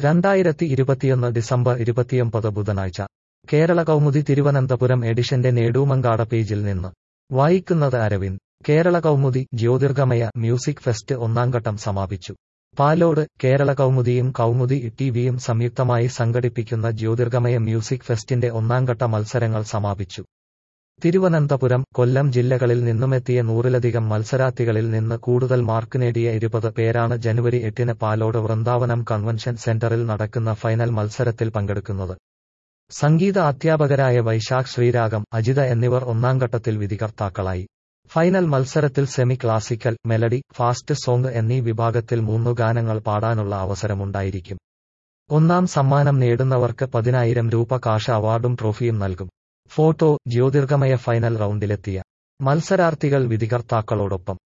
രണ്ടായിരത്തി ഇരുപത്തിയൊന്ന് ഡിസംബർ ഇരുപത്തിയൊമ്പത് ബുധനാഴ്ച കേരള കൗമുദി തിരുവനന്തപുരം എഡിഷന്റെ നേടൂമങ്കാട പേജിൽ നിന്ന് വായിക്കുന്നത് അരവിന്ദ് കേരള കൗമുദി ജ്യോതിർഗമയ മ്യൂസിക് ഫെസ്റ്റ് ഒന്നാംഘട്ടം സമാപിച്ചു പാലോട് കേരള കൗമുദിയും കൗമുദി ടിവിയും സംയുക്തമായി സംഘടിപ്പിക്കുന്ന ജ്യോതിർഗമയ മ്യൂസിക് ഫെസ്റ്റിന്റെ ഒന്നാംഘട്ട മത്സരങ്ങൾ സമാപിച്ചു തിരുവനന്തപുരം കൊല്ലം ജില്ലകളിൽ നിന്നുമെത്തിയ നൂറിലധികം മത്സരാർത്ഥികളിൽ നിന്ന് കൂടുതൽ മാർക്ക് നേടിയ ഇരുപത് പേരാണ് ജനുവരി എട്ടിന് പാലോട് വൃന്ദാവനം കൺവെൻഷൻ സെന്ററിൽ നടക്കുന്ന ഫൈനൽ മത്സരത്തിൽ പങ്കെടുക്കുന്നത് സംഗീത അധ്യാപകരായ വൈശാഖ് ശ്രീരാഗം അജിത എന്നിവർ ഒന്നാംഘട്ടത്തിൽ വിധികർത്താക്കളായി ഫൈനൽ മത്സരത്തിൽ semi classical melody fast song എന്നീ വിഭാഗത്തിൽ മൂന്നു ഗാനങ്ങൾ പാടാനുള്ള അവസരമുണ്ടായിരിക്കും ഒന്നാം സമ്മാനം നേടുന്നവർക്ക് പതിനായിരം രൂപ കാശ് അവാർഡും ട്രോഫിയും നൽകും ഫോട്ടോ ജ്യോതിർഗമയ ഫൈനൽ റൗണ്ടിലെത്തിയ മത്സരാർത്ഥികൾ വിധികർത്താക്കളോടൊപ്പം